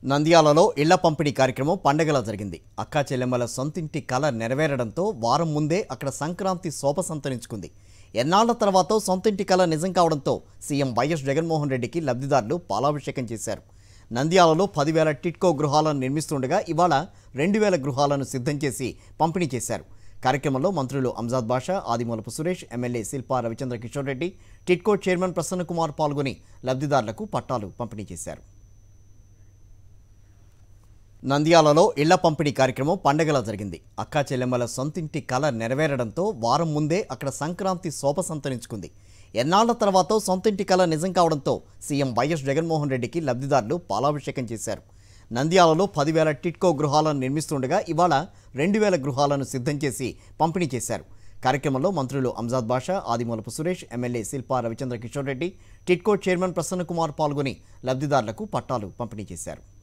నంద్యాలలో ఇళ్ల పంపిణీ కార్యక్రమం పండగలా జరిగింది అక్కా చెల్లెమ్మల సొంతింటి కల నెరవేరడంతో వారం ముందే అక్కడ సంక్రాంతి శోభ సంతరించుకుంది ఎన్నాళ్ల తర్వాత సొంతింటి కల నిజం కావడంతో సీఎం వైఎస్ జగన్మోహన్ రెడ్డికి లబ్ధిదారులు పాలాభిషేకం చేశారు నంద్యాలలో పదివేల టిట్కో గృహాలను నిర్మిస్తుండగా ఇవాళ రెండు వేల గృహాలను సిద్ధం చేసి పంపిణీ చేశారు కార్యక్రమంలో మంత్రులు అంజాద్ బాషా ఆదిమూలపు సురేష్ ఎమ్మెల్యే శిల్పా రవిచంద్ర కిషోర్ రెడ్డి టిట్కో చైర్మన్ ప్రసన్న కుమార్ పాల్గొని లబ్ధిదారులకు పట్టాలు పంపిణీ చేశారు నంద్యాలలో ఇళ్ల పంపిణీ కార్యక్రమం పండగలా జరిగింది అక్కా చెల్లెమ్మల సొంతింటి కల నెరవేరడంతో వారం ముందే అక్కడ సంక్రాంతి శోభ సంతరించుకుంది ఎన్నాళ్ల తర్వాత సొంతింటి కల నిజం కావడంతో సీఎం వైఎస్ జగన్మోహన్ రెడ్డికి లబ్ధిదారులు పాలాభిషేకం చేశారు నంద్యాలలో పదివేల టిట్కో గృహాలను నిర్మిస్తుండగా ఇవాళ రెండు వేల గృహాలను సిద్ధం చేసి పంపిణీ చేశారు కార్యక్రమంలో మంత్రులు అంజాద్ బాషా ఆదిమూలపు సురేష్ ఎమ్మెల్యే శిల్పా రవిచంద్ర కిషోర్ రెడ్డి టిట్కో చైర్మన్ ప్రసన్న కుమార్ పాల్గొని లబ్ధిదారులకు పట్టాలు పంపిణీ చేశారు